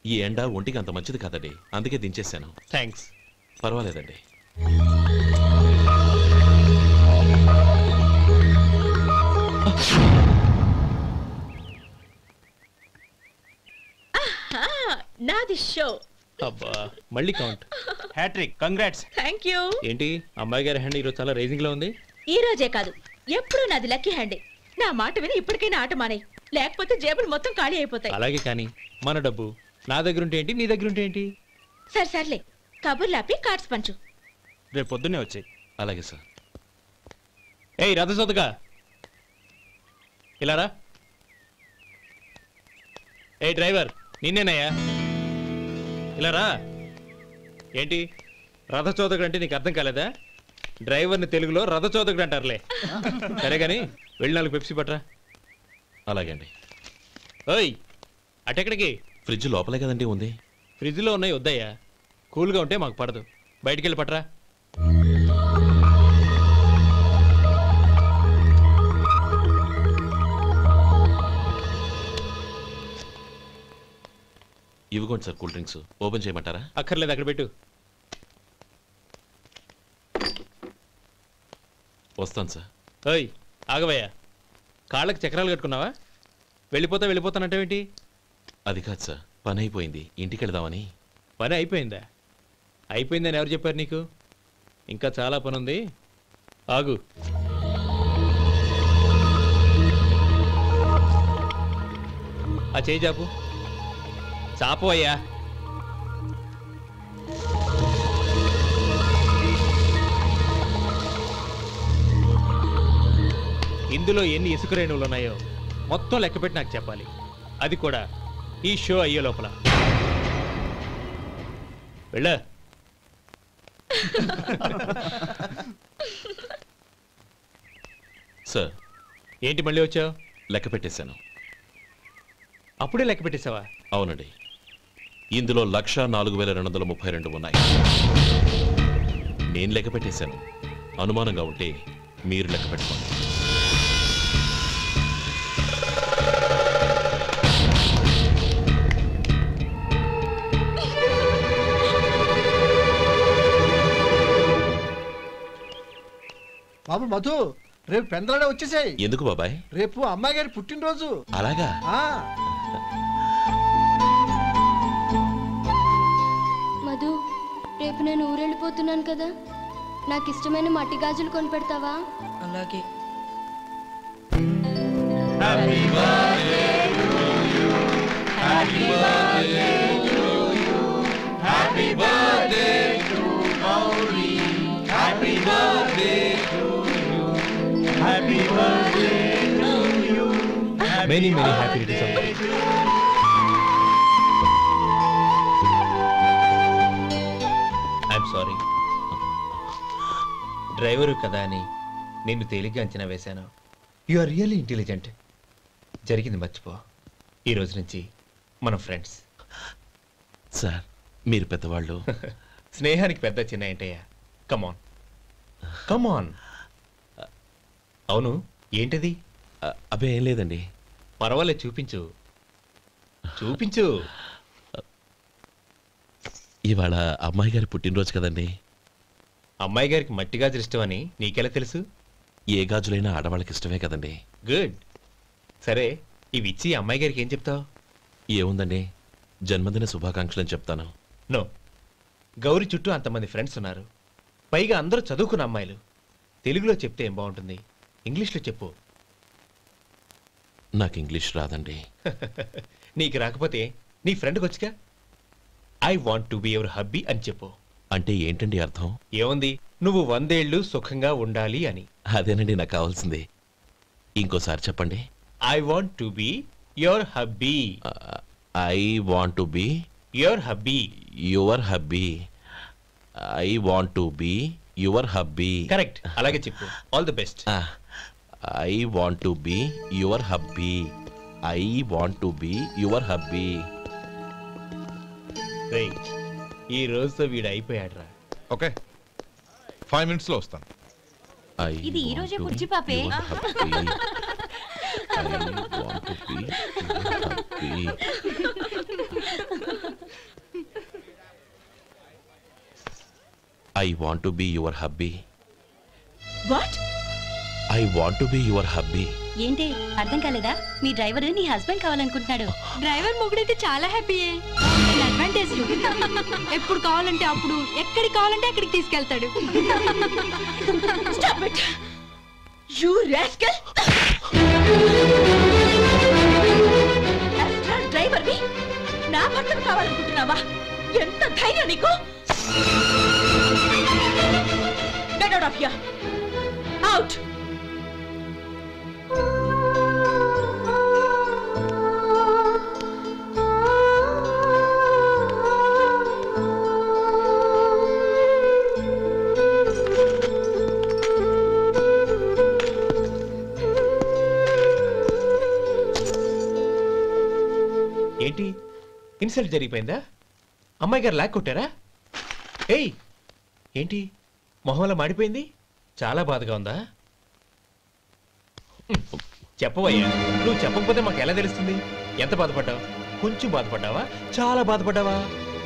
ఈ ఎండ ఒంటికి అంత మంచిది కాదండి అందుకే దించేశాను థ్యాంక్స్ పర్వాలేదండి నాది షో అబ్బా మళ్ళీ count hat-trick congrats thank you ఏంటి అమ్మాయి గారి హ్యాండ్ ఈరోజు చాలా రేజింగ్ లో ఉంది ఈ రోజే కాదు ఎప్పుడూ నాది లక్కీ హ్యాండే నా మాట విని ఇప్పటికైనా ఆట మానే లేకపోతే జేబులు మొత్తం ఖాళీ అయిపోతాయి అలాగే కానీ మన డబ్బు నా దగ్గర ఉంటే ఏంటి నీ దగ్గర ఉంటే ఏంటి సరే సర్లే కబుర్లు ఆపి కార్డ్స్ పంచు రేపు పొద్దున్నే వచ్చాయి అలాగే సార్ ఏయ్ రథసోదగా ఇలా రా ఏ డ్రైవర్ నిన్నేనయ్యా ఇలా రా ఏంటి రథచోదకుడు అంటే నీకు అర్థం కాలేదా డ్రైవర్ని తెలుగులో రథచోదకుడు అంటారులే సరే కానీ వెళ్ళి నాలుగు పెప్సీ పట్రా అలాగే అండి ఓయ్ అటెక్కడికి ఫ్రిడ్జ్ లోపలే కదండి ఉంది ఫ్రిడ్జ్లో ఉన్నాయి వద్దయ్యా కూల్గా ఉంటే మాకు పడదు బయటికి వెళ్ళి పట్రా ఇవ్వకోండి సార్ కూల్ డ్రింక్స్ ఓపెన్ చేయమంటారా అక్కర్లేదు అక్కడ పెట్టు వస్తాను సార్ ఓయ్ ఆగవయ్యా కాళ్ళకి చక్రాలు కట్టుకున్నావా వెళ్ళిపోతా వెళ్ళిపోతానంటావేంటి అది కాదు సార్ పని అయిపోయింది ఇంటికి వెళదామని పని అయిపోయిందా అయిపోయిందని ఎవరు చెప్పారు నీకు ఇంకా చాలా పని ఉంది ఆగు ఆ చేయి చాపు చాపు అయ్యా ఇందులో ఎన్ని ఇసుక రేణువులు ఉన్నాయో మొత్తం లెక్కపెట్టి నాకు చెప్పాలి అది కూడా ఈ షో అయ్యే లోపల వెళ్ళ సార్ ఏంటి మళ్ళీ వచ్చావు లెక్క పెట్టేశాను అప్పుడే లెక్క పెట్టేశావా అవునండి ఇందులో లక్ష నాలుగు వేల రెండు వందల ముప్పై రెండు ఉన్నాయి నేను లెక్క పెట్టేశాను అనుమానంగా ఉంటే మీరు లెక్క పెట్టుకోండి బాబు మధు రేపు పెందలాడే వచ్చేసాయి ఎందుకు బాబాయ్ రేపు అమ్మాయి గారి పుట్టినరోజు అలాగా ఆ మధు రేపు నేను ఊరెళ్ళిపోతున్నాను కదా నాకు ఇష్టమైన మట్టి గాజులు కొనిపెడతావా అలాగే many many happy returns I'm sorry driver కదా అని నిన్ను తేలిగ్గా అంచనా వేశాను యు ఆర్ రియల్లీ ఇంటెలిజెంట్ జరిగింది మర్చిపో ఈ రోజు నుంచి మనం ఫ్రెండ్స్ సార్ మీరు పెద్దవాళ్ళు స్నేహానికి పెద్ద చిన్న ఏంటయ్యా కమాన్ కమాన్ అవును ఏంటది అ- అబ్బే ఏం లేదండి పర్వాలేదు చూపించు చూపించు ఇవాళ అమ్మాయి గారి పుట్టినరోజు కదండి అమ్మాయి గారికి మట్టి గాజులు ఇష్టమని నీకెలా తెలుసు ఏ గాజులైనా ఆడవాళ్ళకి ఇష్టమే కదండి గుడ్ సరే ఇవి ఇచ్చి అమ్మాయి గారికి ఏం చెప్తావు ఏముందండి జన్మదిన శుభాకాంక్షలు అని చెప్తాను నో గౌరీ చుట్టూ అంతమంది ఫ్రెండ్స్ ఉన్నారు పైగా అందరూ చదువుకున్న అమ్మాయిలు తెలుగులో చెప్తే ఏం బాగుంటుంది ఇంగ్లీష్లో చెప్పు నాకు ఇంగ్లీష్ రాదండి నీకు రాకపోతే నీ ఫ్రెండ్కి వచ్చిగా I want to be your hubby అని చెప్పు అంటే ఏంటండి అర్థం ఏముంది నువ్వు వందేళ్లు సుఖంగా ఉండాలి అని అదేనండి నాకు కావాల్సింది ఇంకోసారి చెప్పండి I want to be your hubby I want to be your hubby your hubby I want to be your hubby correct అలాగే చెప్పు all the best I want to be your hubby I want to be your hubby ఈ రోజుతో వీడు అయిపోయాడురా okay five మినిట్స్లో వస్తాను ఇది ఈ రోజే బుజ్జి పాపే I want to be your hubby what I want to be your hubby ఏంటి అర్థం కాలేదా మీ డ్రైవర్ నీ హస్బెండ్ కావాలనుకుంటున్నాడు డ్రైవర్ మొగుడైతే చాలా హ్యాపీయే అడ్వాంటేజ్ ఎప్పుడు కావాలంటే అప్పుడు ఎక్కడికి కావాలంటే అక్కడికి తీసుకెళ్తాడు stop it you rascal driver వి నా భర్తను కావాలనుకుంటున్నావా ఎంత ధైర్యం నీకు get out of here out ఏంటి ఇన్సల్ట్ జరిగిపోయిందా అమ్మాయి గారు లాక్ కొట్టారా ఏయ్ ఏంటి మొహంలో మాడిపోయింది చాలా బాధగా ఉందా హ్మ్, చెప్పవయ్యా నువ్వు చెప్పకపోతే మాకు ఎలా తెలుస్తుంది ఎంత బాధపడ్డావు కొంచెం బాధపడ్డావా చాలా బాధపడ్డావా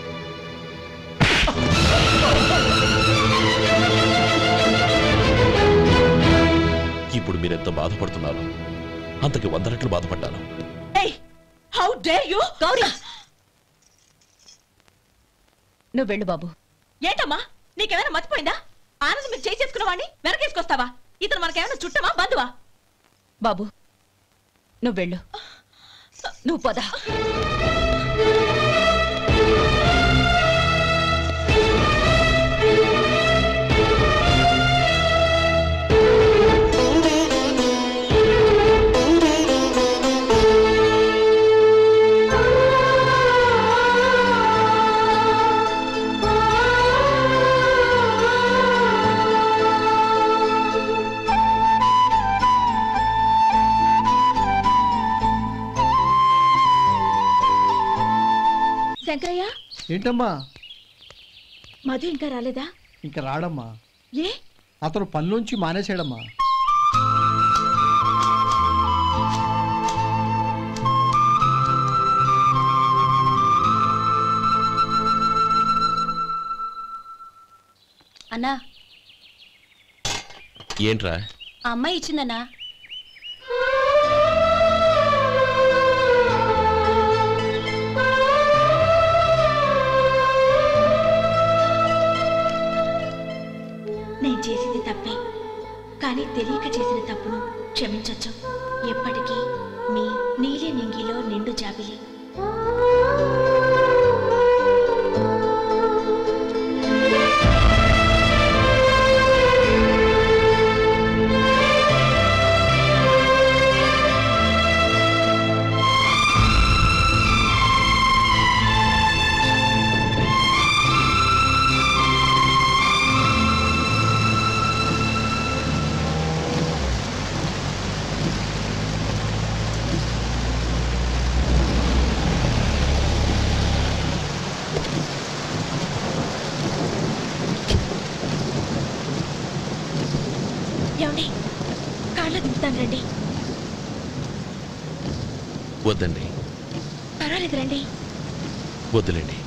ఇప్పుడు మీరెంత బాధపడుతున్నారు అంతకి వంద రెట్లు బాధపడ్డాను ఏయ్ హౌ డేర్ యు గౌరీ నువ్వు వెళ్ళు బాబు ఏంటమ్మా నీకేమైనా మర్చిపోయిందా ఆనందం మీరు చేయి చేసుకున్న వాడిని వెనకేసుకొస్తావా ఇతను మనకేమైనా చుట్టమా బంధువా బాబు నువ్వు వెళ్ళు నువ్వు పద శంకరయ్య ఏంటమ్మా మధు ఇంకా రాలేదా ఇంకా రాడమ్మా ఏ అతను పనిలోంచి మానేసాడమ్మా అన్నా ఏంట్రా ఆ అమ్మాయి ఇచ్చిందన్నా నేను చేసింది తప్పే కానీ తెలియక చేసిన తప్పును క్షమించొచ్చు ఎప్పటికీ మీ నీలి నింగిలో నిండు జాబిలి ఏమండి కాళ్ళ దింపుతాను రండి వద్దండి పర్వాలేదు రండి వద్దులేండి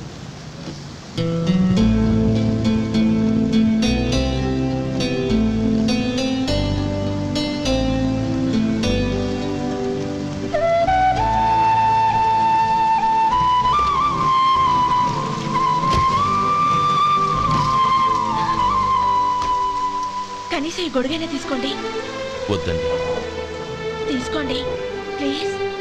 కనీసం ఈ గొడుగైనా తీసుకోండి వద్దండి తీసుకోండి ప్లీజ్